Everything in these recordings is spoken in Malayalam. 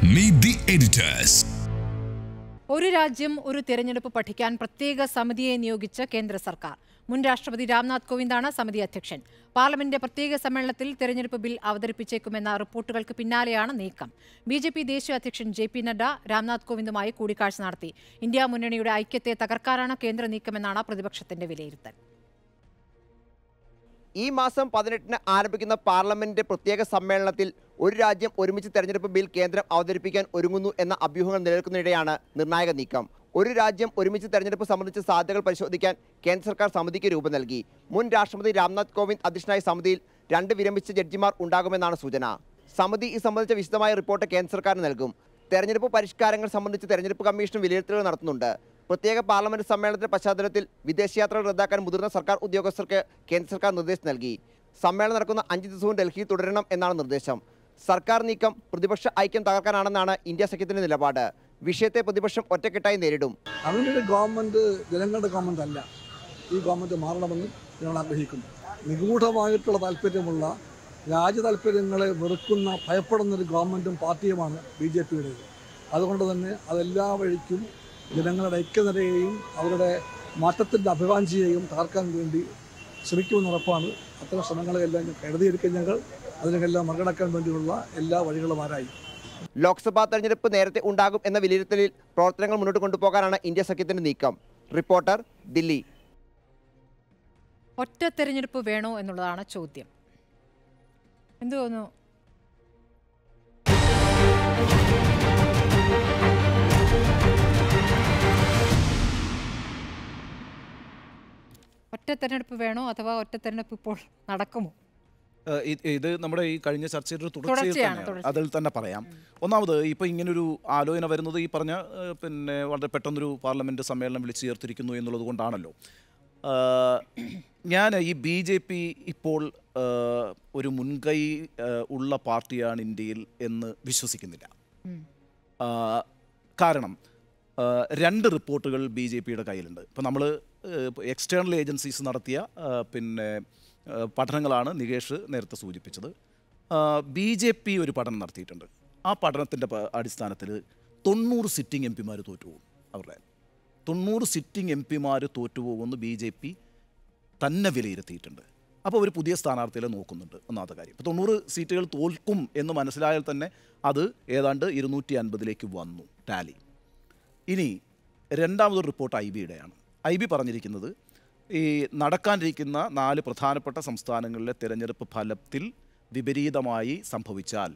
Meet the editors. ഒരു രാജ്യം ഒരു തിരഞ്ഞെടുപ്പ് പഠിക്കാൻ പ്രത്യേക സമിതിയെ നിയോഗിച്ച് കേന്ദ്ര സർക്കാർ മുൻ രാഷ്ട്രപതി രാംനാഥ് കോവിന്ദാണ് സമിതി അധ്യക്ഷൻ പാർലമെന്റിന്റെ പ്രത്യേക സമ്മേളനത്തിൽ തെരഞ്ഞെടുപ്പ് ബിൽ അവതരിപ്പിച്ചേക്കുമെന്ന റിപ്പോർട്ടുകൾക്ക് പിന്നാലെയാണ് നീക്കം ബി ജെ പി ദേശീയ അധ്യക്ഷൻ ജെ പി നഡ്ഡ രാംനാഥ് കോവിന്ദുമായി കൂടിക്കാഴ്ച നടത്തി ഇന്ത്യ മുന്നണിയുടെ ഐക്യത്തെ തകർക്കാനാണ് കേന്ദ്ര നീക്കമെന്നാണ് പ്രതിപക്ഷത്തിന്റെ വിലയിരുത്തൽ ഈ മാസം പതിനെട്ടിന് ആരംഭിക്കുന്ന പാർലമെന്റിന്റെ പ്രത്യേക സമ്മേളനത്തിൽ ഒരു രാജ്യം ഒരുമിച്ച് തെരഞ്ഞെടുപ്പ് ബിൽ കേന്ദ്രം അവതരിപ്പിക്കാൻ ഒരുങ്ങുന്നു എന്ന അഭ്യൂഹങ്ങൾ നിലനിൽക്കുന്നതിനിടെയാണ് നിർണായക നീക്കം ഒരു രാജ്യം ഒരുമിച്ച് തെരഞ്ഞെടുപ്പ് സംബന്ധിച്ച സാധ്യതകൾ പരിശോധിക്കാൻ കേന്ദ്ര സർക്കാർ സമിതിക്ക് രൂപം നൽകി മുൻ രാഷ്ട്രപതി രാംനാഥ് കോവിന്ദ് അധ്യക്ഷനായ സമിതിയിൽ രണ്ട് വിരമിച്ച ജഡ്ജിമാർ ഉണ്ടാകുമെന്നാണ് സൂചന സമിതി ഈ സംബന്ധിച്ച വിശദമായ റിപ്പോർട്ട് കേന്ദ്ര സർക്കാരിന് നൽകും തെരഞ്ഞെടുപ്പ് പരിഷ്കാരങ്ങൾ സംബന്ധിച്ച് തെരഞ്ഞെടുപ്പ് കമ്മീഷൻ വിലയിരുത്തലുകൾ നടത്തുന്നുണ്ട് പ്രത്യേക പാർലമെന്റ് സമ്മേളനത്തിന്റെ പശ്ചാത്തലത്തിൽ വിദേശയാത്രകൾ റദ്ദാക്കാൻ മുതിർന്ന സർക്കാർ ഉദ്യോഗസ്ഥർക്ക് കേന്ദ്ര സർക്കാർ നിർദ്ദേശം നൽകി സമ്മേളനം നടക്കുന്ന അഞ്ച് ദിവസവും ഡൽഹിയിൽ തുടരണം എന്നാണ് നിർദ്ദേശം സർക്കാർ നീക്കം പ്രതിപക്ഷ ഐക്യം തകർക്കാനാണെന്നാണ് ഇന്ത്യ സഖ്യത്തിന്റെ നിലപാട് വിഷയത്തെ പ്രതിപക്ഷം ഒറ്റക്കെട്ടായി നേരിടും അതിൻ്റെ ഒരു ഗവൺമെൻറ് ജനങ്ങളുടെ ഗവൺമെൻറ് അല്ല ഈ ഗവൺമെൻറ് മാറണമെന്ന് ഞങ്ങൾ ആഗ്രഹിക്കുന്നു നിഗൂഢമായിട്ടുള്ള താല്പര്യമുള്ള രാജ്യ താല്പര്യങ്ങളെ വെറുക്കുന്ന ഭയപ്പെടുന്ന ഒരു ഗവൺമെൻറ്റും പാർട്ടിയുമാണ് ബി ജെ പിയുടേത് അതുകൊണ്ട് തന്നെ അതെല്ലാ വഴിക്കും ജനങ്ങളുടെ ഐക്യനിരയെയും അവരുടെ മാറ്റത്തിൻ്റെ അഭിവാഞ്ചിയെയും തകർക്കാൻ വേണ്ടി ശ്രമിക്കുമെന്ന് ഉറപ്പാണ് അത്തരം ശ്രമങ്ങളെല്ലാം ഞങ്ങൾ കരുതിയിരിക്കും ഞങ്ങൾ അതിനെല്ലാം മറികടക്കാൻ വേണ്ടിയുള്ള എല്ലാ വഴികളും ആരായി ലോക്സഭാ തെരഞ്ഞെടുപ്പ് നേരത്തെ ഉണ്ടാകും എന്ന വിലയിരുത്തലിൽ പ്രവർത്തനങ്ങൾ മുന്നോട്ട് കൊണ്ടുപോകാനാണ് ഇന്ത്യ സഖ്യത്തിന്റെ നീക്കം റിപ്പോർട്ടർ ദില്ലി ഒറ്റ തെരഞ്ഞെടുപ്പ് വേണോ എന്നുള്ളതാണ് ചോദ്യം എന്തു തോന്നുന്നു ഒറ്റ തെരഞ്ഞെടുപ്പ് വേണോ അഥവാ ഒറ്റ തെരഞ്ഞെടുപ്പ് ഇപ്പോൾ നടക്കുമോ ഏഹ് ഇത് ഇത് നമ്മുടെ ഈ കഴിഞ്ഞ ചർച്ചയുടെ ഒരു തുടർച്ചയിൽ തുടർച്ചയാണ്, തന്നെയാണ് തുടർച്ച. അതിൽ തന്നെ പറയാം ഒന്നാമത് ഇപ്പോൾ ഇങ്ങനൊരു ആലോചന വരുന്നത് ഈ പറഞ്ഞ ഏഹ് പിന്നെ വളരെ പെട്ടെന്നൊരു പാർലമെൻറ്റ് സമ്മേളനം വിളിച്ചു ചേർത്തിരിക്കുന്നു എന്നുള്ളത് കൊണ്ടാണല്ലോ ആഹ് ഞാൻ ഈ ബി ജെ പി ഇപ്പോൾ ആഹ് ഒരു മുൻകൈ ആഹ് ഉള്ള പാർട്ടിയാണ് ഇന്ത്യയിൽ എന്ന് വിശ്വസിക്കുന്നില്ല ആഹ് കാരണം ആഹ് രണ്ട് റിപ്പോർട്ടുകൾ ബി ജെ പിയുടെ കയ്യിലുണ്ട് ഇപ്പം നമ്മൾ എക്സ്റ്റേണൽ ഏജൻസീസ് നടത്തിയ ആഹ് പിന്നെ ആഹ് പഠനങ്ങളാണ് നികേഷ് നേരത്തെ സൂചിപ്പിച്ചത് ബി ജെ പി ഒരു പഠനം നടത്തിയിട്ടുണ്ട് ആ പഠനത്തിൻ്റെ അടിസ്ഥാനത്തിൽ തൊണ്ണൂറ് സിറ്റിംഗ് എം പിമാർ തോറ്റുപോകും അവരുടെ തൊണ്ണൂറ് സിറ്റിംഗ് എം പിമാർ തോറ്റുപോകുമെന്ന് ബി ജെ പി തന്നെ വിലയിരുത്തിയിട്ടുണ്ട് അപ്പോൾ ഒരു പുതിയ സ്ഥാനാർത്ഥികളെ നോക്കുന്നുണ്ട് ഒന്നാമത്തെ കാര്യം ഇപ്പോൾ തൊണ്ണൂറ് സീറ്റുകൾ തോൽക്കും എന്ന് മനസ്സിലായാൽ തന്നെ അത് ഏതാണ്ട് ഇരുന്നൂറ്റി അൻപതിലേക്ക് വന്നു ടാലി ഇനി രണ്ടാമതൊരു റിപ്പോർട്ട് ഐ ബിയുടെയാണ് ഐ ബി പറഞ്ഞിരിക്കുന്നത് ഈ നടക്കാനിരിക്കുന്ന നാല് പ്രധാനപ്പെട്ട സംസ്ഥാനങ്ങളിലെ തിരഞ്ഞെടുപ്പ് ഫലത്തിൽ വിപരീതമായി സംഭവിച്ചാൽ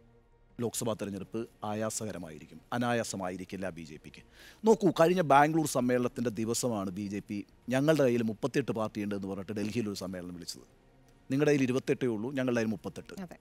ലോക്സഭാ തെരഞ്ഞെടുപ്പ് ആയാസകരമായിരിക്കും അനായാസമായിരിക്കില്ല ബി ജെ പിക്ക് നോക്കൂ കഴിഞ്ഞ ബാംഗ്ലൂർ സമ്മേളനത്തിൻ്റെ ദിവസമാണ് ബി ജെ പി ഞങ്ങളുടെ കയ്യിൽ മുപ്പത്തെട്ട് പാർട്ടിയുണ്ട് എന്ന് പറഞ്ഞിട്ട് ഡൽഹിയിൽ ഒരു സമ്മേളനം വിളിച്ചത് നിങ്ങളുടെ കയ്യിൽ ഇരുപത്തെട്ടേ ഉള്ളൂ ഞങ്ങളുടെ കയ്യിൽ മുപ്പത്തെട്ട് അതെ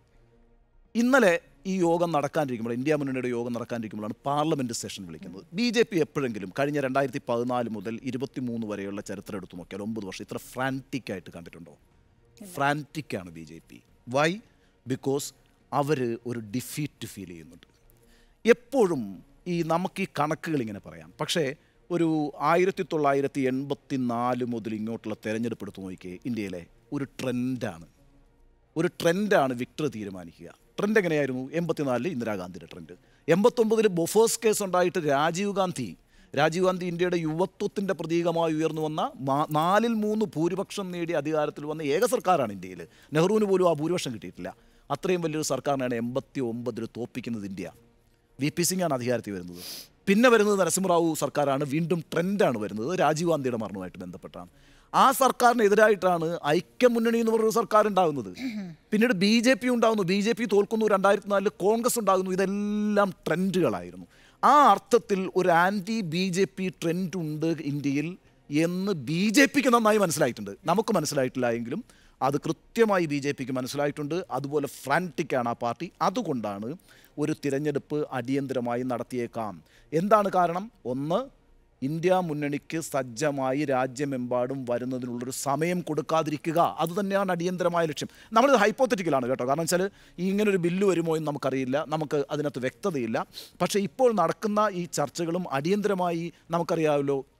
ഇന്നലെ ഈ യോഗം നടക്കാനിരിക്കുമ്പോൾ ഇന്ത്യ മുന്നണിയുടെ യോഗം നടക്കാനിരിക്കുമ്പോഴാണ് പാർലമെന്റ് സെഷൻ വിളിക്കുന്നത് ബി ജെ പി എപ്പോഴെങ്കിലും കഴിഞ്ഞ രണ്ടായിരത്തി പതിനാല് മുതൽ ഇരുപത്തിമൂന്ന് വരെയുള്ള ചരിത്രം എടുത്തു നോക്കിയാൽ ഒമ്പത് വർഷം ഇത്ര ഫ്രാൻറ്റിക് ആയിട്ട് കണ്ടിട്ടുണ്ടോ ഫ്രാൻറ്റിക് ആണ് B J P why because അവർ ഒരു ഡിഫീറ്റ് ഫീൽ ചെയ്യുന്നുണ്ട് എപ്പോഴും ഈ നമുക്ക് ഈ കണക്കുകൾ ഇങ്ങനെ പറയാം പക്ഷേ ഒരു ആയിരത്തി തൊള്ളായിരത്തി എൺപത്തി നാല് മുതൽ ഇങ്ങോട്ടുള്ള തെരഞ്ഞെടുപ്പ് എടുത്ത് നോക്കിയേ ഇന്ത്യയിലെ ഒരു ട്രെൻഡാണ് ഒരു ട്രെൻഡാണ് വിക്ടർ തീരുമാനിക്കുക ട്രെൻഡ് എങ്ങനെയായിരുന്നു എൺപത്തിനാലിൽ ഇന്ദിരാഗാന്ധിയുടെ ട്രെൻഡ് എൺപത്തൊമ്പതിൽ ബൊഫേഴ്സ് കേസ് ഉണ്ടായിട്ട് രാജീവ് ഗാന്ധി രാജീവ് ഗാന്ധി ഇന്ത്യയുടെ യുവത്വത്തിൻ്റെ പ്രതീകമായി ഉയർന്നു വന്ന മാ- നാലിൽ മൂന്ന് ഭൂരിപക്ഷം നേടി അധികാരത്തിൽ വന്ന ഏക സർക്കാരാണ് ഇന്ത്യയിൽ നെഹ്റുവിന് പോലും ആ ഭൂരിപക്ഷം കിട്ടിയിട്ടില്ല അത്രയും വലിയൊരു സർക്കാരിനാണ് എൺപത്തി ഒമ്പതിൽ തോപ്പിക്കുന്നത് ഇന്ത്യ വി പി സിംഗ് ആണ് അധികാരത്തിൽ വരുന്നത് പിന്നെ വരുന്നത് നരസിംഹറാവു സർക്കാരാണ് വീണ്ടും ട്രെൻഡാണ് വരുന്നത് രാജീവ് ഗാന്ധിയുടെ മരണവുമായിട്ട് ബന്ധപ്പെട്ടാണ് ആ സർക്കാരിനെതിരായിട്ടാണ് ഐക്യമുന്നണി എന്ന് പറഞ്ഞൊരു സർക്കാർ ഉണ്ടാകുന്നത് പിന്നീട് ബി ജെ പി ഉണ്ടാകുന്നു ബി ജെ പി തോൽക്കുന്നു രണ്ടായിരത്തി നാലിൽ കോൺഗ്രസ് ഉണ്ടാകുന്നു ഇതെല്ലാം ട്രെൻഡുകളായിരുന്നു ആ അർത്ഥത്തിൽ ഒരു anti B J P trend ഉണ്ട് ഇന്ത്യയിൽ എന്ന് ബി ജെ പിക്ക് നന്നായി മനസ്സിലായിട്ടുണ്ട് നമുക്ക് മനസ്സിലായിട്ടില്ല എങ്കിലും അത് കൃത്യമായി ബി ജെ പിക്ക് മനസ്സിലായിട്ടുണ്ട് അതുപോലെ ഫ്രാൻറ്റിക്കാണ് ആ പാർട്ടി അതുകൊണ്ടാണ് ഒരു തിരഞ്ഞെടുപ്പ് അടിയന്തരമായി നടത്തിയേക്കാം എന്താണ് കാരണം ഒന്ന് ഇന്ത്യ മുന്നണിക്ക് സജ്ജമായി രാജ്യമെമ്പാടും വരുന്നതിനുള്ളൊരു സമയം കൊടുക്കാതിരിക്കുക അതുതന്നെയാണ് അടിയന്തരമായ ലക്ഷ്യം നമ്മളിത് ഹൈപ്പോത്തറ്റിക്കലാണ് കേട്ടോ കാരണം വെച്ചാൽ ഈ ഇങ്ങനൊരു ബില്ല് വരുമോ എന്ന് നമുക്കറിയില്ല നമുക്ക് അതിനകത്ത് വ്യക്തതയില്ല പക്ഷേ ഇപ്പോൾ നടക്കുന്ന ഈ ചർച്ചകളും അടിയന്തരമായി നമുക്കറിയാമല്ലോ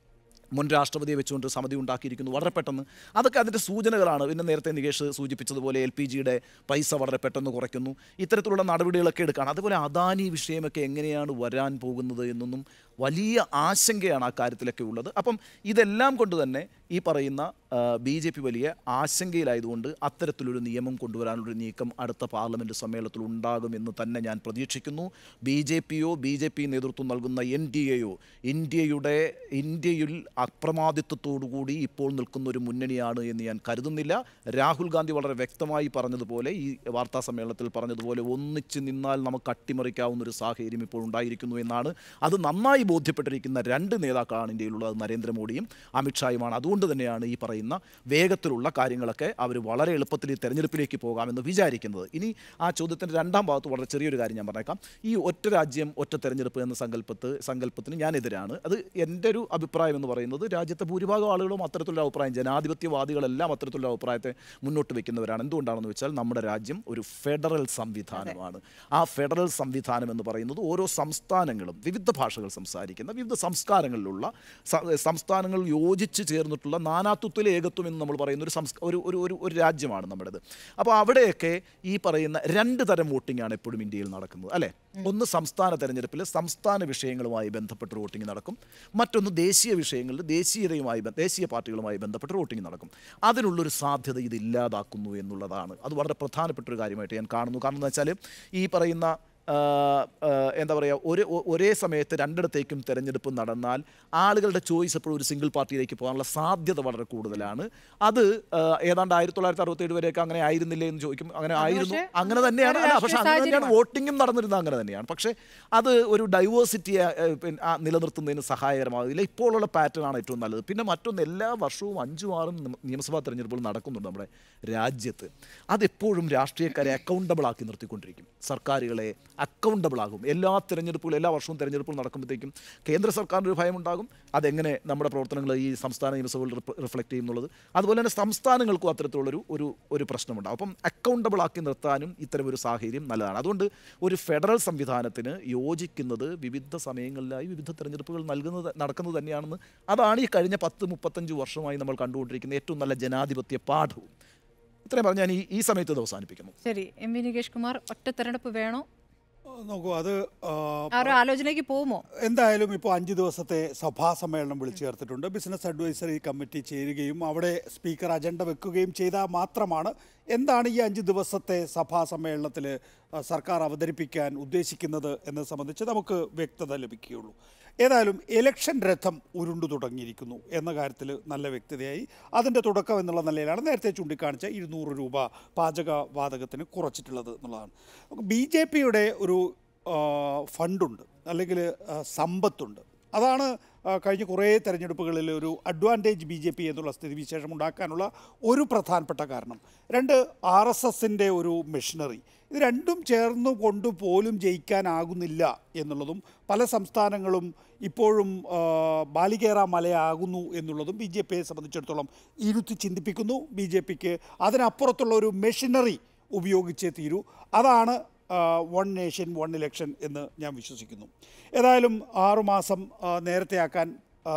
മുൻ രാഷ്ട്രപതിയെ വെച്ചുകൊണ്ട് സമിതി ഉണ്ടാക്കിയിരിക്കുന്നു വളരെ പെട്ടെന്ന് അതൊക്കെ അതിൻ്റെ സൂചനകളാണ് പിന്നെ നേരത്തെ നികേഷ് സൂചിപ്പിച്ചതുപോലെ എൽ പി ജിയുടെ പൈസ വളരെ പെട്ടെന്ന് കുറയ്ക്കുന്നു ഇത്തരത്തിലുള്ള നടപടികളൊക്കെ എടുക്കുകയാണ് അതുപോലെ അദാനി വിഷയമൊക്കെ എങ്ങനെയാണ് വരാൻ പോകുന്നത് എന്നൊന്നും വലിയ ആശങ്കയാണ് ആ കാര്യത്തിലൊക്കെ ഉള്ളത് അപ്പം ഇതെല്ലാം കൊണ്ട് തന്നെ ഈ പറയുന്ന ബി ജെ പി വലിയ ആശങ്കയിലായതുകൊണ്ട് അത്തരത്തിലൊരു നിയമം കൊണ്ടുവരാനുള്ളൊരു നീക്കം അടുത്ത പാർലമെൻറ്റ് സമ്മേളനത്തിൽ ഉണ്ടാകുമെന്ന് തന്നെ ഞാൻ പ്രതീക്ഷിക്കുന്നു ബി ജെ പിയോ ബി ജെ പി നേതൃത്വം നൽകുന്ന എൻ ഡി എയോ ഇന്ത്യയുടെ ഇന്ത്യയിൽ അപ്രമാദിത്വത്തോടുകൂടി ഇപ്പോൾ നിൽക്കുന്ന ഒരു മുന്നണിയാണ് എന്ന് ഞാൻ കരുതുന്നില്ല രാഹുൽ ഗാന്ധി വളരെ വ്യക്തമായി പറഞ്ഞതുപോലെ ഈ വാർത്താ സമ്മേളനത്തിൽ പറഞ്ഞതുപോലെ ഒന്നിച്ച് നിന്നാൽ നമുക്ക് അട്ടിമറിക്കാവുന്ന ഒരു സാഹചര്യം ഇപ്പോൾ ഉണ്ടായിരിക്കുന്നു എന്നാണ് അത് നന്നായി ബോധ്യപ്പെട്ടിരിക്കുന്ന രണ്ട് നേതാക്കളാണ് ഇന്ത്യയിലുള്ളത് അത് നരേന്ദ്രമോദിയും അമിത്ഷായുമാണ് അതുകൊണ്ട് തന്നെയാണ് ഈ പറയുന്ന വേഗത്തിലുള്ള കാര്യങ്ങളൊക്കെ അവർ വളരെ എളുപ്പത്തിൽ ഈ തെരഞ്ഞെടുപ്പിലേക്ക് പോകാമെന്ന് വിചാരിക്കുന്നത് ഇനി ആ ചോദ്യത്തിൻ്റെ രണ്ടാം ഭാഗത്ത് വളരെ ചെറിയൊരു കാര്യം ഞാൻ പറഞ്ഞേക്കാം ഈ ഒറ്റ രാജ്യം ഒറ്റ തെരഞ്ഞെടുപ്പ് എന്ന സങ്കല്പത്ത് സങ്കല്പത്തിന് ഞാൻ എതിരാണ് അത് എൻ്റെ ഒരു അഭിപ്രായം എന്ന് പറയുന്നത് രാജ്യത്തെ ഭൂരിഭാഗം ആളുകളും അത്തരത്തിലുള്ള അഭിപ്രായം ജനാധിപത്യവാദികളെല്ലാം അത്തരത്തിലുള്ള അഭിപ്രായത്തെ മുന്നോട്ട് വെക്കുന്നവരാണ് എന്തുകൊണ്ടാണെന്ന് വെച്ചാൽ നമ്മുടെ രാജ്യം ഒരു ഫെഡറൽ സംവിധാനമാണ് ആ ഫെഡറൽ സംവിധാനം എന്ന് പറയുന്നത് ഓരോ സംസ്ഥാനങ്ങളും വിവിധ ഭാഷകൾ സംസാരിക്കുന്ന വിവിധ സംസ്കാരങ്ങളിലുള്ള സ- സംസ്ഥാനങ്ങൾ യോജിച്ച് ചേർന്നിട്ടുള്ള നാനാത്വത്തിലെ ഏകത്വം എന്ന് നമ്മൾ പറയുന്ന ഒരു സംസ് ഒരു ഒരു ഒരു ഒരു രാജ്യമാണ് നമ്മുടേത് അപ്പോൾ അവിടെയൊക്കെ ഈ പറയുന്ന രണ്ട് തരം വോട്ടിംഗ് ആണ് എപ്പോഴും ഇന്ത്യയിൽ നടക്കുന്നത് അല്ലേ ഒന്ന് സംസ്ഥാന തെരഞ്ഞെടുപ്പിൽ സംസ്ഥാന വിഷയങ്ങളുമായി ബന്ധപ്പെട്ട് വോട്ടിംഗ് നടക്കും മറ്റൊന്ന് ദേശീയ വിഷയങ്ങളിൽ ദേശീയതയുമായി ബ- ദേശീയ പാർട്ടികളുമായി ബന്ധപ്പെട്ട് വോട്ടിംഗ് നടക്കും അതിനുള്ളൊരു സാധ്യത ഇത് ഇല്ലാതാക്കുന്നു എന്നുള്ളതാണ് അത് വളരെ പ്രധാനപ്പെട്ട ഒരു കാര്യമായിട്ട് ഞാൻ കാണുന്നു കാരണം എന്ന് വെച്ചാൽ ഈ പറയുന്ന ആ, ആ, എന്താ പറയുക ഒരു ഒ- ഒരേ സമയത്ത് രണ്ടിടത്തേക്കും തിരഞ്ഞെടുപ്പ് നടന്നാൽ ആളുകളുടെ ചോയ്സ് എപ്പോഴും ഒരു സിംഗിൾ പാർട്ടിയിലേക്ക് പോകാനുള്ള സാധ്യത വളരെ കൂടുതലാണ് അത് ആ, ഏതാണ്ട് ആയിരത്തി തൊള്ളായിരത്തി അറുപത്തേഴ് വരെയൊക്കെ അങ്ങനെ ആയിരുന്നില്ലേ എന്ന് ചോദിക്കും അങ്ങനെ ആയിരുന്നു പക്ഷേ അങ്ങനെ തന്നെയാണ് ഒരു അല്ല പക്ഷേ അങ്ങനെ രാഷ്ട്രീയ തന്നെയാണ് വോട്ടിങ്ങും നടന്നിരുന്നത് അങ്ങനെ തന്നെയാണ് പക്ഷേ അത് ഒരു ഡൈവേഴ്സിറ്റിയെ ഏഹ്, പിന്നെ ആ നിലനിർത്തുന്നതിന് സഹായകരമാകില്ല ഇപ്പോഴുള്ള പാറ്റേൺ ആണ് ഏറ്റവും നല്ലത് പിന്നെ മറ്റൊന്ന് എല്ലാ വർഷവും അഞ്ചും ആറും നിമ- നിയമസഭാ തെരഞ്ഞെടുപ്പുകൾ നടക്കുന്നുണ്ട് നമ്മുടെ രാജ്യത്ത് അതെപ്പോഴും രാഷ്ട്രീയക്കാരെ അക്കൗണ്ടബിൾ ആക്കി നിർത്തിക്കൊണ്ടിരിക്കും സർക്കാരുകളെ അക്കൗണ്ടബിൾ ആകും എല്ലാ തെരഞ്ഞെടുപ്പുകളും എല്ലാ വർഷവും തെരഞ്ഞെടുപ്പുകൾ നടക്കുമ്പോഴത്തേക്കും കേന്ദ്ര സർക്കാരിന് ഒരു ഭയമുണ്ടാകും അതെങ്ങനെ നമ്മുടെ പ്രവർത്തനങ്ങൾ ഈ സംസ്ഥാന നിയമസഭകളിൽ റിഫ്ലക്റ്റ് ചെയ്യുന്നുള്ളത് അതുപോലെ തന്നെ സംസ്ഥാനങ്ങൾക്കും അത്തരത്തിലുള്ളൊരു ഒരു ഒരു പ്രശ്നമുണ്ടാകും അപ്പം അക്കൗണ്ടബിൾ ആക്കി നിർത്താനും ഇത്തരം ഒരു സാഹചര്യം നല്ലതാണ് അതുകൊണ്ട് ഒരു ഫെഡറൽ സംവിധാനത്തിന് യോജിക്കുന്നത് വിവിധ സമയങ്ങളിലായി വിവിധ തെരഞ്ഞെടുപ്പുകൾ നൽകുന്നത് നടക്കുന്നത് തന്നെയാണെന്ന് അതാണ് ഈ കഴിഞ്ഞ പത്ത് മുപ്പത്തഞ്ച് വർഷമായി നമ്മൾ കണ്ടുകൊണ്ടിരിക്കുന്ന ഏറ്റവും നല്ല ജനാധിപത്യ പാഠവും ഇത്രയും പറഞ്ഞ് ഞാൻ ഈ ഈ സമയത്ത് ഇത് അവസാനിപ്പിക്കുന്നു ശരി എം വി നികേഷ് കുമാർ ഒറ്റ തെരഞ്ഞെടുപ്പ് വേണോ നോക്കൂ അത് ആ, ആ ഒരു ആലോചനയ്ക്ക് പോകുമോ എന്തായാലും ഇപ്പോൾ അഞ്ച് ദിവസത്തെ സഭാ സമ്മേളനം വിളിച്ചു ചേർത്തിട്ടുണ്ട് ബിസിനസ് അഡ്വൈസറി കമ്മിറ്റി ചേരുകയും അവിടെ സ്പീക്കർ അജണ്ട വെക്കുകയും ചെയ്താൽ മാത്രമാണ് എന്താണ് ഈ അഞ്ച് ദിവസത്തെ സഭാ സമ്മേളനത്തിൽ ആ, സർക്കാർ അവതരിപ്പിക്കാൻ ഉദ്ദേശിക്കുന്നത് എന്നത് സംബന്ധിച്ച് നമുക്ക് വ്യക്തത ലഭിക്കുകയുള്ളൂ ഏതായാലും ഇലക്ഷൻ രഥം ഉരുണ്ടു തുടങ്ങിയിരിക്കുന്നു എന്ന കാര്യത്തിൽ നല്ല വ്യക്തതയായി അതിൻ്റെ തുടക്കം എന്നുള്ള നിലയിലാണ് നേരത്തെ ചൂണ്ടിക്കാണിച്ച ഇരുന്നൂറ് രൂപ പാചകവാതകത്തിന് കുറച്ചിട്ടുള്ളത് എന്നുള്ളതാണ് ബി ജെ പിയുടെ ഒരു ആ, ഫണ്ടുണ്ട് അല്ലെങ്കിൽ ആ, സമ്പത്തുണ്ട് അതാണ് ആ, കഴിഞ്ഞ കുറേ തെരഞ്ഞെടുപ്പുകളിൽ ഒരു അഡ്വാൻറ്റേജ് ബി ജെ പി എന്നുള്ള സ്ഥിതിവിശേഷം ഉണ്ടാക്കാനുള്ള ഒരു പ്രധാനപ്പെട്ട കാരണം രണ്ട് ആർ എസ് എസിൻ്റെ ഒരു മെഷീനറി ഇത് രണ്ടും ചേർന്ന് കൊണ്ട് പോലും ജയിക്കാനാകുന്നില്ല എന്നുള്ളതും പല സംസ്ഥാനങ്ങളും ഇപ്പോഴും ആ, ബാലികേറ മലയാകുന്നു എന്നുള്ളതും ബി ജെ പിയെ സംബന്ധിച്ചിടത്തോളം ഇരുത്തി ചിന്തിപ്പിക്കുന്നു ബി ജെ പിക്ക് അതിനപ്പുറത്തുള്ള ഒരു മെഷീനറി ഉപയോഗിച്ചേ തീരൂ അതാണ് വൺ നേഷൻ വൺ ഇലക്ഷൻ എന്ന് ഞാൻ വിശ്വസിക്കുന്നു ഏതായാലും ആറുമാസം ആ, നേരത്തെയാക്കാൻ ആ,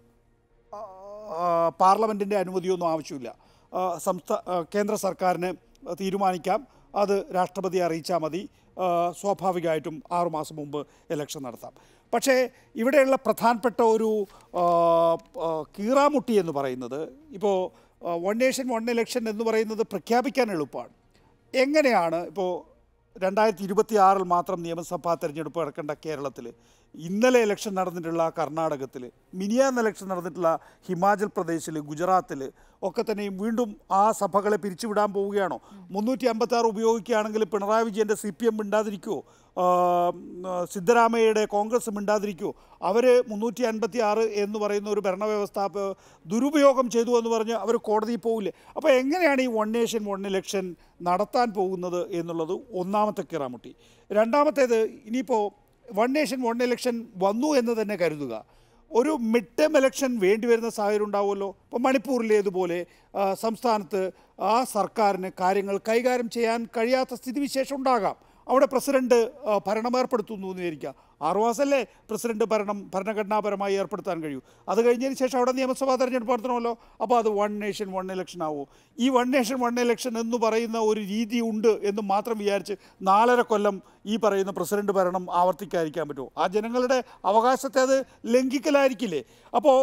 ആ, പാർലമെൻറ്റിൻ്റെ അനുമതിയൊന്നും ആവശ്യമില്ല ആ, സംസ്ഥാ ആ, കേന്ദ്ര സർക്കാരിന് തീരുമാനിക്കാം അത് രാഷ്ട്രപതിയെ അറിയിച്ചാൽ മതി ആ, സ്വാഭാവികമായിട്ടും ആറുമാസം മുമ്പ് ഇലക്ഷൻ നടത്താം പക്ഷേ ഇവിടെയുള്ള പ്രധാനപ്പെട്ട ഒരു ആ, ആ, കീറാമുട്ടി എന്ന് പറയുന്നത് ഇപ്പോൾ വൺ നേഷൻ വൺ ഇലക്ഷൻ എന്ന് പറയുന്നത് പ്രഖ്യാപിക്കാൻ എളുപ്പമാണ് എങ്ങനെയാണ് ഇപ്പോൾ രണ്ടായിരത്തി ഇരുപത്തി ആറിൽ മാത്രം നിയമസഭാ തെരഞ്ഞെടുപ്പ് നടക്കേണ്ട കേരളത്തിൽ ഇന്നലെ ഇലക്ഷൻ നടന്നിട്ടുള്ള കർണാടകത്തിൽ മിനിയാന്ന് ഇലക്ഷൻ നടന്നിട്ടുള്ള ഹിമാചൽ പ്രദേശിൽ ഗുജറാത്തിൽ ഒക്കെ തന്നെയും വീണ്ടും ആ സഭകളെ പിരിച്ചുവിടാൻ പോവുകയാണോ മുന്നൂറ്റി അമ്പത്തി ആറ് ഉപയോഗിക്കുകയാണെങ്കിൽ പിണറായി വിജയൻ്റെ സി പി എം മിണ്ടാതിരിക്കുമോ സിദ്ധരാമയ്യയുടെ കോൺഗ്രസ് മിണ്ടാതിരിക്കുമോ അവർ മുന്നൂറ്റി അൻപത്തി ആറ് എന്ന് പറയുന്ന ഒരു ഭരണവ്യവസ്ഥ പ- ദുരുപയോഗം ചെയ്തു എന്ന് പറഞ്ഞ് അവർ കോടതിയിൽ പോകില്ലേ അപ്പോൾ എങ്ങനെയാണ് ഈ വൺ നേഷൻ വൺ ഇലക്ഷൻ നടത്താൻ പോകുന്നത് എന്നുള്ളത് ഒന്നാമത്തെ കിറാമുട്ടി രണ്ടാമത്തേത് ഇനിയിപ്പോൾ വൺ നേഷൻ വൺ ഇലക്ഷൻ വന്നു എന്ന് തന്നെ കരുതുക ഒരു മിഡ് ടേം ഇലക്ഷൻ വേണ്ടി വരുന്ന സാഹചര്യം ഉണ്ടാവുമല്ലോ ഇപ്പോൾ മണിപ്പൂരിലേതുപോലെ ആ, സംസ്ഥാനത്ത് ആ സർക്കാരിന് കാര്യങ്ങൾ കൈകാര്യം ചെയ്യാൻ കഴിയാത്ത സ്ഥിതിവിശേഷം ഉണ്ടാകാം അവിടെ പ്രസിഡന്റ് ആ, ഭരണം ഏർപ്പെടുത്തുന്നു എന്ന് വിചാരിക്കുക ആറു മാസമല്ലേ പ്രസിഡന്റ് ഭരണം ഭരണഘടനാപരമായി ഏർപ്പെടുത്താൻ കഴിയൂ അത് കഴിഞ്ഞതിന് ശേഷം അവിടെ നിയമസഭാ തെരഞ്ഞെടുപ്പ് നടത്തണമല്ലോ അപ്പോൾ അത് വൺ നേഷൻ വൺ ഇലക്ഷൻ ആവുമോ ഈ വൺ നേഷൻ വൺ ഇലക്ഷൻ എന്ന് പറയുന്ന ഒരു രീതി ഉണ്ട് എന്ന് മാത്രം വിചാരിച്ച് നാലര കൊല്ലം ഈ പറയുന്ന പ്രസിഡന്റ് ഭരണം ആവർത്തിക്കാതിരിക്കാൻ പറ്റുമോ ആ ജനങ്ങളുടെ അവകാശത്തെ അത് ലംഘിക്കലായിരിക്കില്ലേ അപ്പോൾ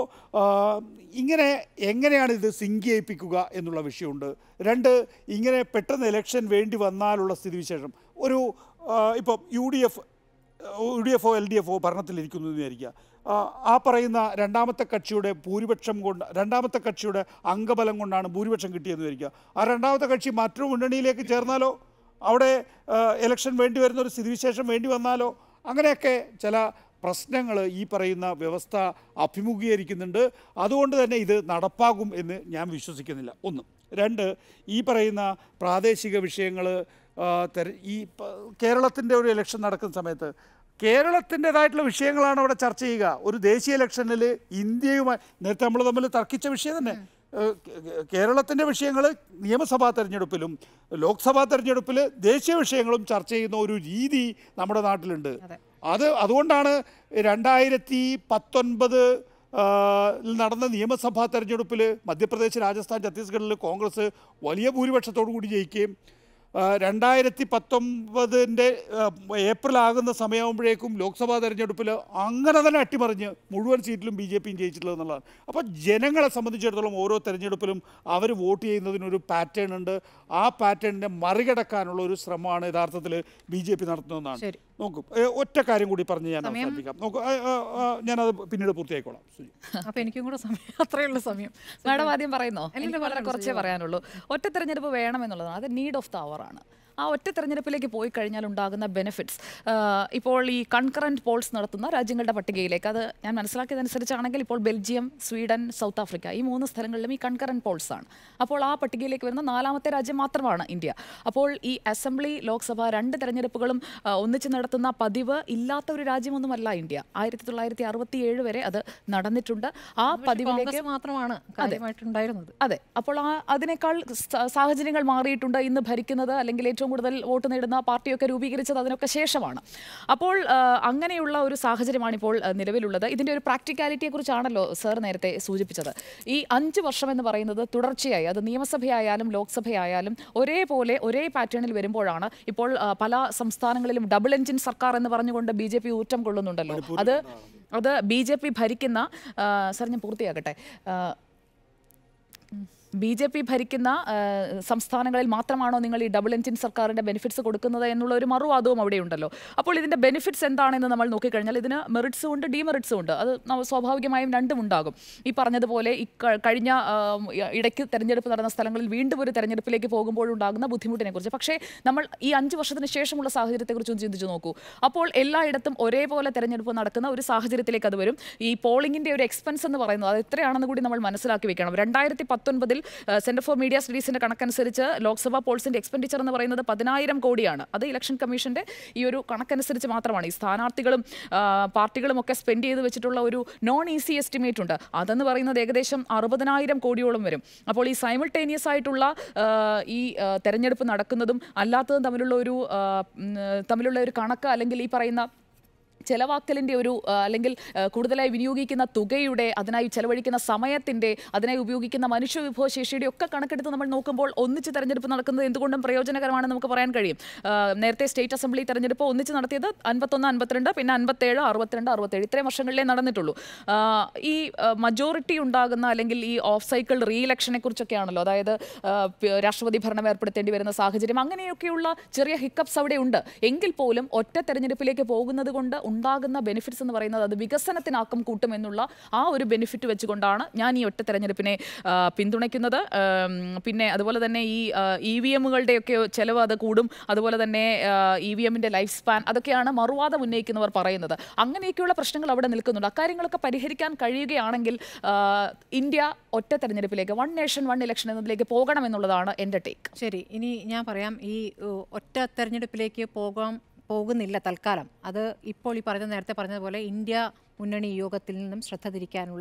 ഇങ്ങനെ എങ്ങനെയാണ് ഇത് സിങ്ക് ചെയ്യിപ്പിക്കുക എന്നുള്ള വിഷയമുണ്ട് രണ്ട് ഇങ്ങനെ പെട്ടെന്ന് ഇലക്ഷൻ വേണ്ടി വന്നാലുള്ള സ്ഥിതിവിശേഷം ഒരു ഇപ്പം U D F U D F ഒ എൽ ഡി എഫ് ഒ ഭരണത്തിലിരിക്കുന്നു എന്ന് വിചാരിക്കുക ആ, ആ പറയുന്ന രണ്ടാമത്തെ കക്ഷിയുടെ ഭൂരിപക്ഷം കൊണ്ട് രണ്ടാമത്തെ കക്ഷിയുടെ അംഗബലം കൊണ്ടാണ് ഭൂരിപക്ഷം കിട്ടിയെന്ന് വിചാരിക്കുക ആ രണ്ടാമത്തെ കക്ഷി മറ്റൊരു മുന്നണിയിലേക്ക് ചേർന്നാലോ അവിടെ ഇലക്ഷൻ വേണ്ടി വരുന്ന ഒരു സ്ഥിതിവിശേഷം വേണ്ടി വന്നാലോ അങ്ങനെയൊക്കെ ചില പ്രശ്നങ്ങൾ ഈ പറയുന്ന വ്യവസ്ഥ അഭിമുഖീകരിക്കുന്നുണ്ട് അതുകൊണ്ട് തന്നെ ഇത് നടപ്പാകും എന്ന് ഞാൻ വിശ്വസിക്കുന്നില്ല ഒന്ന് രണ്ട് ഈ പറയുന്ന പ്രാദേശിക വിഷയങ്ങൾ ഈ കേരളത്തിൻ്റെ ഒരു ഇലക്ഷൻ നടക്കുന്ന സമയത്ത് കേരളത്തിൻ്റെതായിട്ടുള്ള വിഷയങ്ങളാണ് അവിടെ ചർച്ച ചെയ്യുക ഒരു ദേശീയ ഇലക്ഷനിൽ ഇന്ത്യയുമായി നേരത്തെ നമ്മൾ തമ്മിൽ തർക്കിച്ച വിഷയം തന്നെ ഏഹ് കേ- കേ- കേരളത്തിൻ്റെ വിഷയങ്ങൾ നിയമസഭാ തെരഞ്ഞെടുപ്പിലും ലോക്സഭാ തെരഞ്ഞെടുപ്പിൽ ദേശീയ വിഷയങ്ങളും ചർച്ച ചെയ്യുന്ന ഒരു രീതി നമ്മുടെ നാട്ടിലുണ്ട് അത് അതുകൊണ്ടാണ് രണ്ടായിരത്തി പത്തൊൻപത് ൽ നടന്ന നിയമസഭാ തെരഞ്ഞെടുപ്പിൽ മധ്യപ്രദേശ് രാജസ്ഥാൻ ഛത്തീസ്ഗഡിൽ കോൺഗ്രസ് വലിയ ഭൂരിപക്ഷത്തോടു കൂടി ജയിക്കുകയും ആ, രണ്ടായിരത്തി പത്തൊമ്പതിൻ്റെ ഏപ്രിൽ ആകുന്ന സമയമാകുമ്പോഴേക്കും ലോക്സഭാ തെരഞ്ഞെടുപ്പിൽ അങ്ങനെ തന്നെ അട്ടിമറിഞ്ഞ് മുഴുവൻ സീറ്റിലും ബി ജെ പിയും ജയിച്ചിട്ടുള്ളത് എന്നുള്ളതാണ് അപ്പോൾ ജനങ്ങളെ സംബന്ധിച്ചിടത്തോളം ഓരോ തെരഞ്ഞെടുപ്പിലും അവർ വോട്ട് ചെയ്യുന്നതിനൊരു പാറ്റേൺ ഉണ്ട് ആ പാറ്റേണിനെ മറികടക്കാനുള്ള ഒരു ശ്രമമാണ് യഥാർത്ഥത്തിൽ ബി ജെ പി നടത്തുന്നതെന്നാണ് ശരി. നോക്കും ഏ, ഒറ്റ കാര്യം കൂടി പറഞ്ഞ് ഞാൻ അവസാനിപ്പിക്കാം നോക്കൂ ആ, ആ, ആ, ഞാനത് പിന്നീട് പൂർത്തിയായിക്കോളാം സുജി അപ്പൊ എനിക്കും കൂടെ സമയം അത്രയേ ഉള്ളൂ സമയം മാഡം ആദ്യം പറയുന്നോ അല്ലല്ല, എനിക്ക് വളരെ പറഞ്ഞോളൂ, കുറച്ചേ സുജയ. പറയാനുള്ളൂ ഒറ്റ തെരഞ്ഞെടുപ്പ് വേണമെന്നുള്ളതാണ് അത് നീഡ് ഓഫ് ദ അവർ ആണ് ആ ഒറ്റ തെരഞ്ഞെടുപ്പിലേക്ക് പോയി കഴിഞ്ഞാൽ ഉണ്ടാകുന്ന ബെനിഫിറ്റ്സ് ഇപ്പോൾ ഈ കൺകറന്റ് പോൾസ് നടത്തുന്ന രാജ്യങ്ങളുടെ പട്ടികയിലേക്ക് അത് ഞാൻ മനസ്സിലാക്കിയതനുസരിച്ചാണെങ്കിൽ ഇപ്പോൾ ബെൽജിയം സ്വീഡൻ സൗത്ത് ആഫ്രിക്ക ഈ മൂന്ന് സ്ഥലങ്ങളിലും ഈ കൺകറന്റ് പോൾസ് ആണ് അപ്പോൾ ആ പട്ടികയിലേക്ക് വരുന്ന നാലാമത്തെ രാജ്യം മാത്രമാണ് ഇന്ത്യ അപ്പോൾ ഈ അസംബ്ലി ലോക്സഭ രണ്ട് തെരഞ്ഞെടുപ്പുകളും ആ, ഒന്നിച്ച് നടത്തുന്ന പതിവ് ഇല്ലാത്ത ഒരു രാജ്യമൊന്നുമല്ല ഇന്ത്യ ആയിരത്തി തൊള്ളായിരത്തി അറുപത്തി ഏഴ് വരെ അത് നടന്നിട്ടുണ്ട് ആ പതിവിലേക്ക് കോൺഗ്രസ് മാത്രമാണ് കാര്യമായിട്ടുണ്ടായിരുന്നത് അതെ അപ്പോൾ ആ അതിനേക്കാൾ സ- സാഹചര്യങ്ങൾ മാറിയിട്ടുണ്ട് ഇന്ന് ഭരിക്കുന്നത് അല്ലെങ്കിൽ ഏറ്റവും കൂടുതൽ വോട്ട് നേടുന്ന പാർട്ടിയൊക്കെ രൂപീകരിച്ചത് അതിനൊക്കെ ശേഷമാണ് അപ്പോൾ ആ, അങ്ങനെയുള്ള ഒരു സാഹചര്യമാണ് ഇപ്പോൾ ആ, നിലവിലുള്ളത് ഇതിൻ്റെ ഒരു പ്രാക്ടിക്കാലിറ്റിയെ കുറിച്ചാണല്ലോ സർ നേരത്തെ സൂചിപ്പിച്ചത് ഈ അഞ്ച് വർഷം എന്ന് പറയുന്നത് തുടർച്ചയായി അത് നിയമസഭയായാലും ലോക്സഭയായാലും ഒരേപോലെ ഒരേ പാറ്റേണിൽ വരുമ്പോഴാണ് ഇപ്പോൾ ആ, പല സംസ്ഥാനങ്ങളിലും ഡബിൾ എഞ്ചിൻ സർക്കാർ എന്ന് പറഞ്ഞുകൊണ്ട് ബി ജെ പി ഊറ്റം കൊള്ളുന്നുണ്ടല്ലോ അത് അത് ബി ജെ പി ഭരിക്കുന്ന ആ, സർ ഞാൻ പൂർത്തിയാക്കട്ടെ ആ, ബി ജെ പി ഭരിക്കുന്ന ആ, സംസ്ഥാനങ്ങളിൽ മാത്രമാണോ നിങ്ങൾ ഈ ഡബിൾ എഞ്ചിൻ സർക്കാരിൻ്റെ ബെനിഫിറ്റ്സ് കൊടുക്കുന്നത് എന്നുള്ള ഒരു മറുവാദവും അവിടെയുണ്ടല്ലോ അപ്പോൾ ഇതിൻ്റെ ബെനിഫിറ്റ്സ് എന്താണെന്ന് നമ്മൾ നോക്കിക്കഴിഞ്ഞാൽ ഇതിന് മെറിറ്റ്സും ഉണ്ട് ഡീമെറിറ്റ്സും ഉണ്ട് അത് നമ്മ- സ്വാഭാവികമായും രണ്ടും ഉണ്ടാകും ഈ പറഞ്ഞതുപോലെ ഈ ക- കഴിഞ്ഞ ആ, ഇടയ്ക്ക് തെരഞ്ഞെടുപ്പ് നടന്ന സ്ഥലങ്ങളിൽ വീണ്ടും ഒരു തെരഞ്ഞെടുപ്പിലേക്ക് പോകുമ്പോഴുണ്ടാകുന്ന ബുദ്ധിമുട്ടിനെ കുറിച്ച് പക്ഷേ നമ്മൾ ഈ അഞ്ച് വർഷത്തിന് ശേഷമുള്ള സാഹചര്യത്തെക്കുറിച്ച് ഒന്ന് ചിന്തിച്ച് നോക്കൂ അപ്പോൾ എല്ലായിടത്തും ഒരേപോലെ തെരഞ്ഞെടുപ്പ് നടക്കുന്ന ഒരു സാഹചര്യത്തിലേക്ക് അത് വരും ഈ പോളിംഗിന്റെ ഒരു എക്സ്പെൻസ് എന്ന് പറയുന്നത് അത് എത്രയാണെന്ന് കൂടി നമ്മൾ മനസ്സിലാക്കി വെക്കണം രണ്ടായിരത്തി പത്തൊൻപതിൽ സെന്റർ ഫോർ മീഡിയ സ്റ്റഡീസിന്റെ കണക്കനുസരിച്ച് ലോക്സഭാ പോൾസിന്റെ എക്സ്പെൻഡിച്ചർ എന്ന് പറയുന്നത് പതിനായിരം കോടിയാണ് അത് ഇലക്ഷൻ കമ്മീഷന്റെ ഈ ഒരു കണക്കനുസരിച്ച് മാത്രമാണ് ഈ സ്ഥാനാർത്ഥികളും ആ, പാർട്ടികളും ഒക്കെ സ്പെൻഡ് ചെയ്ത് വെച്ചിട്ടുള്ള ഒരു നോൺ ഈസി എസ്റ്റിമേറ്റ് ഉണ്ട് അതെന്ന് പറയുന്നത് ഏകദേശം അറുപതിനായിരം കോടിയോളം വരും അപ്പോൾ ഈ സൈമിൾട്ടേനിയസ് ആയിട്ടുള്ള ആ, ഈ ആ, തെരഞ്ഞെടുപ്പ് നടക്കുന്നതും അല്ലാത്തതും തമ്മിലുള്ള ഒരു ആ, ഉം, തമ്മിലുള്ള ഒരു കണക്ക് അല്ലെങ്കിൽ ഈ പറയുന്ന ചെലവാക്കലിൻ്റെ ഒരു ആ, അല്ലെങ്കിൽ ആ, കൂടുതലായി വിനിയോഗിക്കുന്ന തുകയുടെ അതിനായി ചെലവഴിക്കുന്ന സമയത്തിൻ്റെ അതിനായി ഉപയോഗിക്കുന്ന മനുഷ്യവിഭവശേഷിയുടെ ഒക്കെ കണക്കെടുത്ത് നമ്മൾ നോക്കുമ്പോൾ ഒന്നിച്ച് തെരഞ്ഞെടുപ്പ് നടക്കുന്നത് എന്തുകൊണ്ടും പ്രയോജനകരമാണെന്ന് നമുക്ക് പറയാൻ കഴിയും ആ, നേരത്തെ സ്റ്റേറ്റ് അസംബ്ലി തെരഞ്ഞെടുപ്പ് ഒന്നിച്ച് നടത്തിയത് അൻപത്തൊന്ന് അൻപത്തിരണ്ട് പിന്നെ അൻപത്തേഴ് അറുപത്തിരണ്ട് അറുപത്തേഴ് ഇത്രയും വർഷങ്ങളിലേ നടന്നിട്ടുള്ളൂ ആ, ഈ മജോറിറ്റി ഉണ്ടാകുന്ന അല്ലെങ്കിൽ ഈ ഓഫ് സൈക്കിൾ റീ ഇലക്ഷനെ കുറിച്ചൊക്കെയാണല്ലോ അതായത് ആ, പ- രാഷ്ട്രപതി ഭരണം ഏർപ്പെടുത്തേണ്ടി വരുന്ന സാഹചര്യം അങ്ങനെയൊക്കെയുള്ള ചെറിയ ഹിക്കപ്സ് അവിടെ ഉണ്ട് എങ്കിൽ പോലും ഒറ്റ തെരഞ്ഞെടുപ്പിലേക്ക് പോകുന്നത് കൊണ്ട് ഉണ്ടാകുന്ന ബെനിഫിറ്റ്സ് എന്ന് പറയുന്നത് അത് വികസനത്തിനാക്കം കൂട്ടും എന്നുള്ള ആ ഒരു ബെനിഫിറ്റ് വെച്ചുകൊണ്ടാണ് ഞാൻ ഈ ഒറ്റ തെരഞ്ഞെടുപ്പിനെ ആ, പിന്തുണയ്ക്കുന്നത് ആം, പിന്നെ അതുപോലെ തന്നെ ഈ ഇ വി എമ്മുകളുടെയൊക്കെ ചെലവ് അത് കൂടും അതുപോലെ തന്നെ ഇ വി എമ്മിൻ്റെ ലൈഫ് സ്പാൻ അതൊക്കെയാണ് മറുവാദം ഉന്നയിക്കുന്നവർ പറയുന്നത് അങ്ങനെയൊക്കെയുള്ള പ്രശ്നങ്ങൾ അവിടെ നിൽക്കുന്നുണ്ട് അക്കാര്യങ്ങളൊക്കെ പരിഹരിക്കാൻ കഴിയുകയാണെങ്കിൽ ആ, ഇന്ത്യ ഒറ്റ തെരഞ്ഞെടുപ്പിലേക്ക് വൺ നേഷൻ വൺ ഇലക്ഷൻ എന്നതിലേക്ക് പോകണമെന്നുള്ളതാണ് എൻ്റെ ടേക്ക് ശരി ഇനി ഞാൻ പറയാം ഈ ഉ, ഒറ്റ തെരഞ്ഞെടുപ്പിലേക്ക് പോകാൻ പോകുന്നില്ല തൽക്കാലം അത് ഇപ്പോൾ ഈ പറഞ്ഞ നേരത്തെ പറഞ്ഞതുപോലെ ഇന്ത്യ മുന്നണി യോഗത്തിൽ നിന്നും ശ്രദ്ധ തിരിക്കാനുള്ള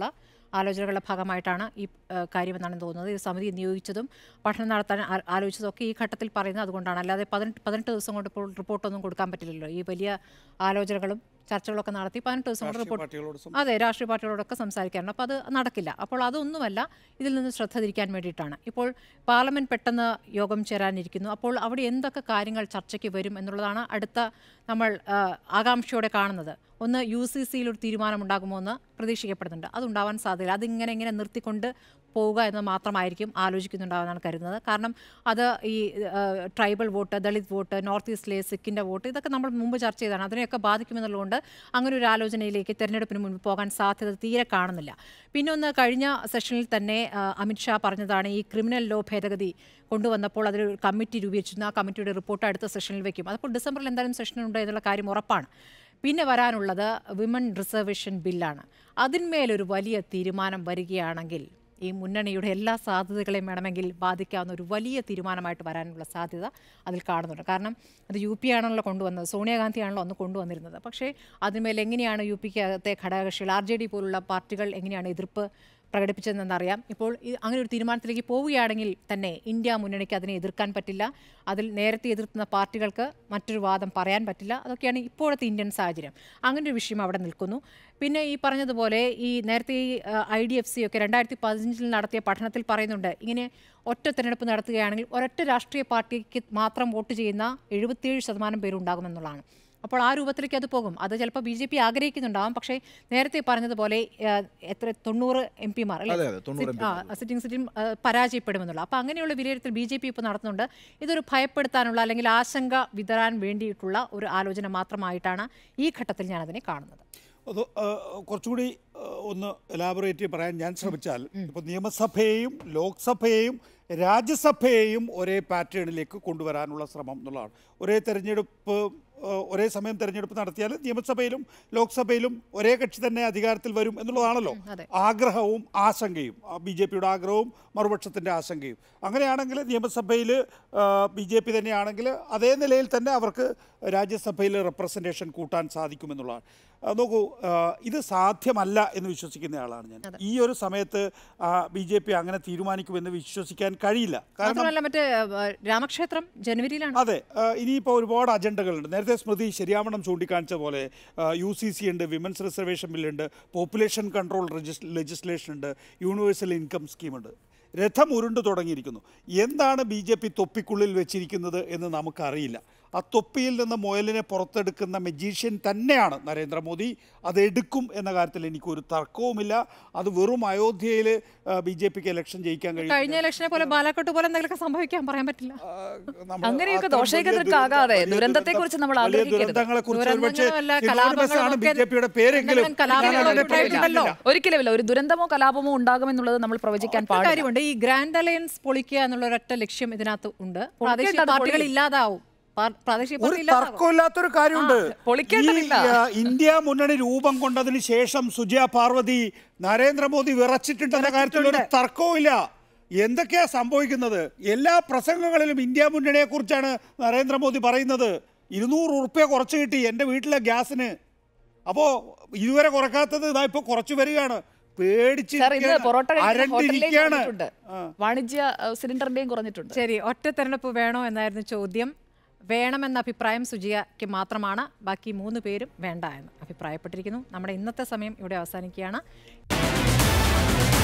ആലോചനകളുടെ ഭാഗമായിട്ടാണ് ഈ ഏഹ്, കാര്യമെന്നാണ് തോന്നുന്നത് ഈ സമിതി നിയോഗിച്ചതും പഠനം നടത്താൻ ആ- ആലോചിച്ചതും ഒക്കെ ഈ ഘട്ടത്തിൽ പറയുന്നത് അതുകൊണ്ടാണ് അല്ലാതെ പതിനെട്ട് പതിനെട്ട് ദിവസം കൊണ്ട് ഇപ്പോൾ റിപ്പോർട്ടൊന്നും കൊടുക്കാൻ പറ്റില്ലല്ലോ ഈ വലിയ ആലോചനകളും ചർച്ചകളൊക്കെ നടത്തി പതിനെട്ട് ദിവസം കൊണ്ട് രാഷ്ട്രീയ റിപ്പോർട്ട് പാർട്ടികളോട് സം- അതെ രാഷ്ട്രീയ പാർട്ടികളോടൊക്കെ സംസാരിക്കാറുണ്ട് അപ്പോൾ അത് നടക്കില്ല അപ്പോൾ അതൊന്നുമല്ല ഇതിൽ നിന്ന് ശ്രദ്ധ തിരിക്കാൻ വേണ്ടിയിട്ടാണ് ഇപ്പോൾ പാർലമെന്റ് പെട്ടെന്ന് യോഗം ചേരാനിരിക്കുന്നു അപ്പോൾ അവിടെ എന്തൊക്കെ കാര്യങ്ങൾ ചർച്ചയ്ക്ക് വരും എന്നുള്ളതാണ് അടുത്ത നമ്മൾ ആ, ആകാംക്ഷയോടെ കാണുന്നത് ഒന്ന് യു സി സിയിൽ ഒരു തീരുമാനമുണ്ടാകുമോ എന്ന് പ്രതീക്ഷിക്കപ്പെടുന്നുണ്ട് അതുണ്ടാവാൻ സാധ്യതയില്ല അതിങ്ങനെ ഇങ്ങനെ നിർത്തിക്കൊണ്ട് പോവുക എന്ന് മാത്രമായിരിക്കും ആലോചിക്കുന്നുണ്ടാവുമെന്നാണ് കരുതുന്നത് കാരണം അത് ഈ ആ, tribal vote Dalit vote north ഈസ്റ്റിലെ സിക്കിൻ്റെ വോട്ട് ഇതൊക്കെ നമ്മൾ മുമ്പ് ചർച്ച ചെയ്തതാണ് അതിനെയൊക്കെ ബാധിക്കുമെന്നുള്ളതുകൊണ്ട് അങ്ങനെ ഒരു ആലോചനയിലേക്ക് തെരഞ്ഞെടുപ്പിന് മുൻപ് പോകാൻ സാധ്യത തീരെ കാണുന്നില്ല പിന്നെ ഒന്ന് കഴിഞ്ഞ സെഷനിൽ തന്നെ ആ, അമിത്ഷാ പറഞ്ഞതാണ് ഈ ക്രിമിനൽ ലോ ഭേദഗതി കൊണ്ടുവന്നപ്പോൾ അതിലൊരു കമ്മിറ്റി രൂപീകരിച്ചിരുന്നു ആ കമ്മിറ്റിയുടെ റിപ്പോർട്ട് അടുത്ത സെഷനിൽ വെക്കും അതപ്പോൾ ഡിസംബറിൽ എന്തായാലും സെഷനുണ്ട് എന്നുള്ള കാര്യം ഉറപ്പാണ് പിന്നെ വരാനുള്ളത് വിമൻ റിസർവേഷൻ ബില്ലാണ് അതിന്മേലൊരു വലിയ തീരുമാനം വരികയാണെങ്കിൽ ഈ മുന്നണിയുടെ എല്ലാ സാധ്യതകളെയും വേണമെങ്കിൽ ബാധിക്കാവുന്ന ഒരു വലിയ തീരുമാനമായിട്ട് വരാനുള്ള സാധ്യത അതിൽ കാണുന്നുണ്ട് കാരണം അത് യു പി ആണല്ലോ കൊണ്ടുവന്നത് സോണിയാഗാന്ധിയാണല്ലോ അന്ന് കൊണ്ടുവന്നിരുന്നത് പക്ഷേ അതിന്മേൽ എങ്ങനെയാണ് യു പിക്ക് അകത്തെ ഘടകകക്ഷികൾ ആർ ജെ ഡി പോലുള്ള പാർട്ടികൾ എങ്ങനെയാണ് എതിർപ്പ് പ്രകടിപ്പിച്ചതെന്നറിയാം ഇപ്പോൾ ഈ അങ്ങനെ ഒരു തീരുമാനത്തിലേക്ക് പോവുകയാണെങ്കിൽ തന്നെ ഇന്ത്യ മുന്നണിക്ക് അതിനെ എതിർക്കാൻ പറ്റില്ല അതിൽ നേരത്തെ എതിർക്കുന്ന പാർട്ടികൾക്ക് മറ്റൊരു വാദം പറയാൻ പറ്റില്ല അതൊക്കെയാണ് ഇപ്പോഴത്തെ ഇന്ത്യൻ സാഹചര്യം അങ്ങനെ ഒരു വിഷയം അവിടെ നിൽക്കുന്നു പിന്നെ ഈ പറഞ്ഞതുപോലെ ഈ നേരത്തെ ഈ ഐ ഡി എഫ് സി ഒക്കെ രണ്ടായിരത്തി പതിനഞ്ചിൽ നടത്തിയ പഠനത്തിൽ പറയുന്നുണ്ട് ഇങ്ങനെ ഒറ്റ തിരഞ്ഞെടുപ്പ് നടത്തുകയാണെങ്കിൽ ഒരൊറ്റ രാഷ്ട്രീയ പാർട്ടിക്ക് മാത്രം വോട്ട് ചെയ്യുന്ന എഴുപത്തിയേഴ് ശതമാനം പേരുണ്ടാകുമെന്നുള്ളതാണ് അപ്പോൾ ആ രൂപത്തിലേക്ക് അത് പോകും അത് ചിലപ്പോൾ ബി ജെ പി ആഗ്രഹിക്കുന്നുണ്ടാവും പക്ഷേ നേരത്തെ പറഞ്ഞതുപോലെ ആ, എത്ര തൊണ്ണൂറ് എം പിമാർ അതെ, അതെ, 90 ആ സിറ്റിംഗ് സീറ്റിൽ ആ, പരാജയപ്പെടുമെന്നുള്ള അപ്പോൾ അങ്ങനെയുള്ള വിലയിരുത്തൽ ബി ജെ പി ഇപ്പോൾ നടത്തുന്നുണ്ട് ഇതൊരു ഭയപ്പെടുത്താനുള്ള അല്ലെങ്കിൽ ആശങ്ക വിതറാൻ വേണ്ടിയിട്ടുള്ള ഒരു ആലോചന മാത്രമായിട്ടാണ് ഈ ഘട്ടത്തിൽ ഞാൻ അതിനെ കാണുന്നത് അത് ആ, കുറച്ചുകൂടി ആ, ഒന്ന് എലാബറേറ്റ് പറയാൻ ഞാൻ ശ്രമിച്ചാൽ ഇപ്പോൾ നിയമസഭയെയും ലോക്സഭയെയും രാജ്യസഭയെയും ഒരേ പാറ്റേണിലേക്ക് കൊണ്ടുവരാനുള്ള ശ്രമം എന്നുള്ളതാണ് ഒരേ തെരഞ്ഞെടുപ്പ് ആ, ഒരേ സമയം തെരഞ്ഞെടുപ്പ് നടത്തിയാൽ നിയമസഭയിലും ലോക്സഭയിലും ഒരേ കക്ഷി തന്നെ അധികാരത്തിൽ വരും എന്നുള്ളതാണല്ലോ അതെ. ആഗ്രഹവും ആശങ്കയും ബി ജെ പിയുടെ ആഗ്രഹവും മറുപക്ഷത്തിൻ്റെ ആശങ്കയും അങ്ങനെയാണെങ്കിൽ നിയമസഭയിൽ ബി ജെ പി തന്നെയാണെങ്കിൽ അതേ നിലയിൽ തന്നെ അവർക്ക് രാജ്യസഭയിൽ റെപ്രസെൻറ്റേഷൻ കൂട്ടാൻ സാധിക്കുമെന്നുള്ളതാണ് ആ, നോക്കൂ ആ, ഇത് സാധ്യമല്ല എന്ന് വിശ്വസിക്കുന്ന ആളാണ് ഞാൻ ഈ ഒരു സമയത്ത് ബി ജെ പി അങ്ങനെ തീരുമാനിക്കുമെന്ന് വിശ്വസിക്കാൻ കഴിയില്ല കാരണം മാത്രമല്ല മറ്റേ ആ, രാമക്ഷേത്രം ജനുവരിയിലാണ് അതെ ആ, ഇനിയിപ്പോൾ ഒരുപാട് അജണ്ടകളുണ്ട് നേരത്തെ സ്മൃതി ശരിയാവണം ചൂണ്ടിക്കാണിച്ച പോലെ യു സി സി ഉണ്ട് വിമൻസ് റിസർവേഷൻ ബില്ലുണ്ട് പോപ്പുലേഷൻ കൺട്രോൾ ലെജിസ്ലേഷൻ ഉണ്ട് യൂണിവേഴ്സൽ ഇൻകം സ്കീമുണ്ട് രഥം ഉരുണ്ടു തുടങ്ങിയിരിക്കുന്നു എന്താണ് ബി ജെ പി തൊപ്പിക്കുള്ളിൽ വെച്ചിരിക്കുന്നത് എന്ന് നമുക്കറിയില്ല ആ തൊപ്പിയിൽ നിന്ന് മുയലിനെ പുറത്തെടുക്കുന്ന മെജീഷ്യൻ തന്നെയാണ് നരേന്ദ്രമോദി അത് എടുക്കും എന്ന കാര്യത്തിൽ എനിക്കൊരു തർക്കവുമില്ല അത് വെറും അയോധ്യയിൽ ബി ജെ പിക്ക് ഇലക്ഷൻ ജയിക്കാൻ കഴിയും കഴിഞ്ഞ ഇലക്ഷനെ പോലെ ബാലാക്കോട്ട് പോലെ എന്തെങ്കിലുമൊക്കെ സംഭവിക്കാൻ പറയാൻ പറ്റില്ല ആ, നമ്മൾ അങ്ങനെയൊക്കെ അത്തരം ദോഷൈക വലിയ ദൃക്കാകാതെ ദുരന്തം- വലിയ ദുരന്തത്തെക്കുറിച്ച് നമ്മൾ വലിയ ആഗ്രഹിക്കരുത്. ദുരന്തങ്ങളെക്കുറിച്ച് ഒരുപക്ഷേ ദുരന്തങ്ങളുമല്ല, സിനോണിമസ് ആണ് ബി ജെ പിയുടെ പേരെങ്കിലും എന്തെങ്കിലും കലാപങ്ങൾ ഞാൻ അതിനെ ഉണ്ടായിട്ടുണ്ടല്ലോ. പറ്റിയിട്ടില്ല. ഒരിക്കലുമില്ല ഒരു ദുരന്തമോ കലാപമോ ഉണ്ടാകുമെന്നുള്ളത് നമ്മൾ പ്രവചിക്കാൻ ഒറ്റ പാടില്ല കാര്യമുണ്ട് ഈ ഗ്രാൻഡ് അലയൻസ് പൊളിക്കുക എന്നുള്ള ഒരൊറ്റ ലക്ഷ്യം ഇതിനകത്ത് ഉണ്ട് പ്രാദേശിക പൊളിക്കേണ്ടത് പാർട്ടികൾ പൊളി. ഇല്ലാതാവും പാർ- പ്രാദേശിക ഒരു പാർട്ടി ഇല്ലാതാവും തർക്കമില്ലാത്തൊരു കാര്യമുണ്ട് ആ, പൊളിക്കേണ്ടതില്ല. ഈ, ആ, ഇന്ത്യ മുന്നണി രൂപം കൊണ്ടതിന് ശേഷം സുജയ പാർവതി നരേന്ദ്രമോദി വിറച്ചിട്ടുണ്ടെന്ന കാര്യത്തിൽ ഒരു തർക്കവും ഇല്ല എന്തൊക്കെയാ സംഭവിക്കുന്നത് എല്ലാ പ്രസംഗങ്ങളിലും ഇന്ത്യ മുന്നണിയെ കുറിച്ചാണ് നരേന്ദ്രമോദി പറയുന്നത് ഇരുന്നൂറ് ഉറുപ്പ്യ കുറച്ച് കിട്ടി എൻ്റെ വീട്ടിലെ ഗ്യാസിന് അപ്പോൾ ഇതുവരെ കുറക്കാത്തത് ഇതാ ഇപ്പോൾ കുറച്ച് വരികയാണ് പേടിച്ച് സാർ ഇന്ന് പൊറോട്ട കഴിക്കുന്ന ഹോട്ടലിലേക്ക് അരണ്ടിരിക്കുകയാണ് കുറഞ്ഞിട്ടുണ്ട് വാണിജ്യ ഏഹ്, സിലിണ്ടറിന്റെയും കുറഞ്ഞിട്ടുണ്ട് ശരി ഒറ്റ തെരഞ്ഞെടുപ്പ് വേണോ എന്നായിരുന്നു ചോദ്യം വേണമെന്ന അഭിപ്രായം സുജിയയ്ക്ക് മാത്രമാണ് ബാക്കി മൂന്ന് പേരും വേണ്ട എന്ന് അഭിപ്രായപ്പെട്ടിരിക്കുന്നു നമ്മുടെ ഇന്നത്തെ സമയം ഇവിടെ അവസാനിക്കുകയാണ്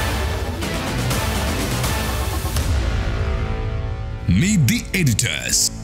Meet the editors.